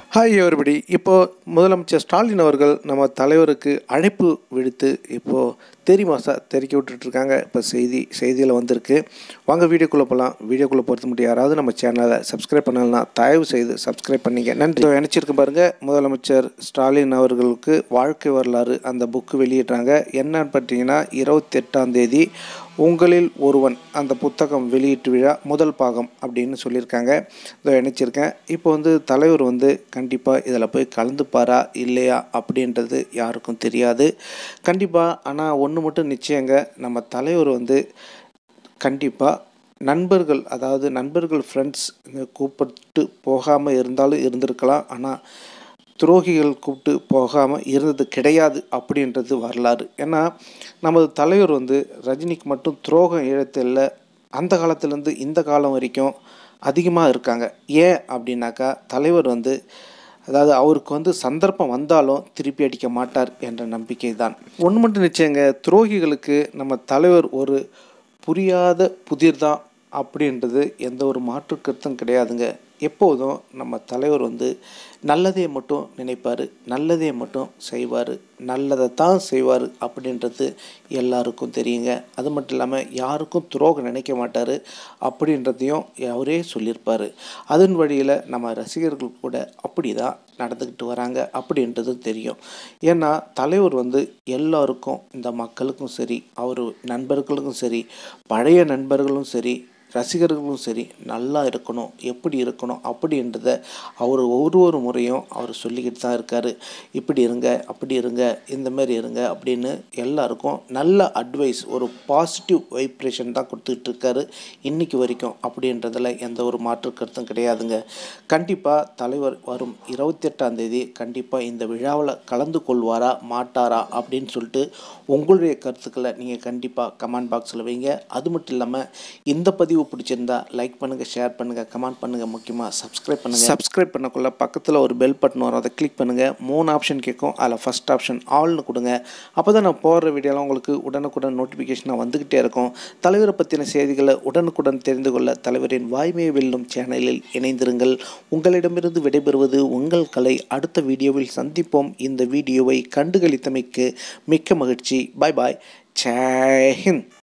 hi everybody இப்போது முதலமைச்சர் ஸ்டாலின் அவர்கள் நம்ம தலைவருக்கு அழைப்பு விடுத்து இப்போது தெரி மாசா தெறிக்க விட்டுட்ருக்காங்க இப்போ செய்தி செய்தியில் வந்திருக்கு வாங்க வீடியோக்குள்ளே போகலாம் வீடியோக்குள்ளே பொறுத்த மட்டும் யாராவது நம்ம சேனலை சப்ஸ்கிரைப் பண்ணலன்னா தயவு செய்து சப்ஸ்கிரைப் பண்ணிங்க நன்றி இதோ நினச்சிருக்கேன் பாருங்கள் முதலமைச்சர் ஸ்டாலின் அவர்களுக்கு வாழ்க்கை வரலாறு அந்த புக்கு வெளியிட்றாங்க என்னன்னு பார்த்தீங்கன்னா இருபத்தெட்டாம் தேதி உங்களில் ஒருவன் அந்த புத்தகம் வெளியீட்டு விழா முதல் பாகம் அப்படின்னு சொல்லியிருக்காங்க இதோ நினச்சிருக்கேன் இப்போ வந்து தலைவர் வந்து கண்டிப்பாக இதில் போய் கலந்துப்பாரா இல்லையா அப்படின்றது யாருக்கும் தெரியாது கண்டிப்பாக ஆனால் ஒன்று மட்டும் நிச்சயங்க நம்ம தலைவர் வந்து கண்டிப்பாக நண்பர்கள் அதாவது நண்பர்கள் ஃப்ரெண்ட்ஸ் கூப்பிட்டு போகாமல் இருந்தாலும் இருந்திருக்கலாம் ஆனால் துரோகிகள் கூப்பிட்டு போகாமல் இருந்தது கிடையாது அப்படின்றது வரலாறு ஏன்னா நமது தலைவர் வந்து ரஜினிக்கு மட்டும் துரோகம் இழத்தில்ல அந்த காலத்துலேருந்து இந்த காலம் வரைக்கும் அதிகமாக இருக்காங்க ஏன் அப்படின்னாக்கா தலைவர் வந்து அதாவது அவருக்கு வந்து சந்தர்ப்பம் வந்தாலும் திருப்பி அடிக்க மாட்டார் என்ற நம்பிக்கை தான் ஒன்று மட்டும் நிச்சயங்க துரோகிகளுக்கு நம்ம தலைவர் ஒரு புரியாத புதிர் தான் அப்படின்றது எந்த ஒரு மாற்று கருத்தும் கிடையாதுங்க எப்போதும் நம்ம தலைவர் வந்து நல்லதே மட்டும் நினைப்பார் நல்லதே மட்டும் செய்வார் நல்லதை தான் செய்வார் அப்படின்றது எல்லாருக்கும் தெரியுங்க அது மட்டும் இல்லாமல் யாருக்கும் துரோகம் நினைக்க மாட்டார் அப்படின்றதையும் அவரே சொல்லியிருப்பார் அதன் வழியில் நம்ம ரசிகர்கள் கூட அப்படி தான் நடந்துக்கிட்டு வராங்க அப்படின்றதும் தெரியும் ஏன்னா தலைவர் வந்து எல்லாருக்கும் இந்த மக்களுக்கும் சரி அவர் நண்பர்களுக்கும் சரி பழைய நண்பர்களும் சரி ரசிகர்களும் சரி நல்லா இருக்கணும் எப்படி இருக்கணும் அப்படின்றத அவர் ஒவ்வொரு முறையும் அவர் சொல்லிக்கிட்டு தான் இருக்கார் இப்படி இருங்க அப்படி இருங்க இந்த மாதிரி இருங்க அப்படின்னு எல்லாருக்கும் நல்ல அட்வைஸ் ஒரு பாசிட்டிவ் வைப்ரேஷன் தான் கொடுத்துக்கிட்டு இருக்காரு இன்றைக்கி வரைக்கும் அப்படின்றதில் எந்த ஒரு மாற்று கருத்தும் கிடையாதுங்க கண்டிப்பாக தலைவர் வரும் இருபத்தெட்டாம் தேதி கண்டிப்பாக இந்த விழாவில் கலந்து கொள்வாரா மாட்டாரா அப்படின்னு சொல்லிட்டு உங்களுடைய கருத்துக்களை நீங்கள் கண்டிப்பாக கமெண்ட் பாக்ஸில் வைங்க அது மட்டும் இல்லாமல் இந்த பதிவு பதிவு பிடிச்சிருந்தா லைக் பண்ணுங்கள் ஷேர் பண்ணுங்கள் கமெண்ட் பண்ணுங்கள் முக்கியமாக சப்ஸ்கிரைப் பண்ணுங்கள் சப்ஸ்கிரைப் பண்ணக்குள்ள பக்கத்தில் ஒரு பெல் பட்டன் வரும் அதை கிளிக் பண்ணுங்கள் மூணு ஆப்ஷன் கேட்கும் அதில் ஃபஸ்ட் ஆப்ஷன் ஆல்னு கொடுங்க அப்போ தான் நான் போடுற வீடியோலாம் உங்களுக்கு உடனுக்குடன் நோட்டிஃபிகேஷனாக வந்துக்கிட்டே இருக்கும் தலைவரை பற்றின செய்திகளை உடனுக்குடன் தெரிந்து கொள்ள தலைவரின் வாய்மையை வெல்லும் சேனலில் இணைந்திருங்கள் உங்களிடமிருந்து விடைபெறுவது உங்கள் கலை அடுத்த வீடியோவில் சந்திப்போம் இந்த வீடியோவை கண்டுகளித்தமைக்கு மிக்க மகிழ்ச்சி பாய் பாய் ஜெய் ஹிந்த்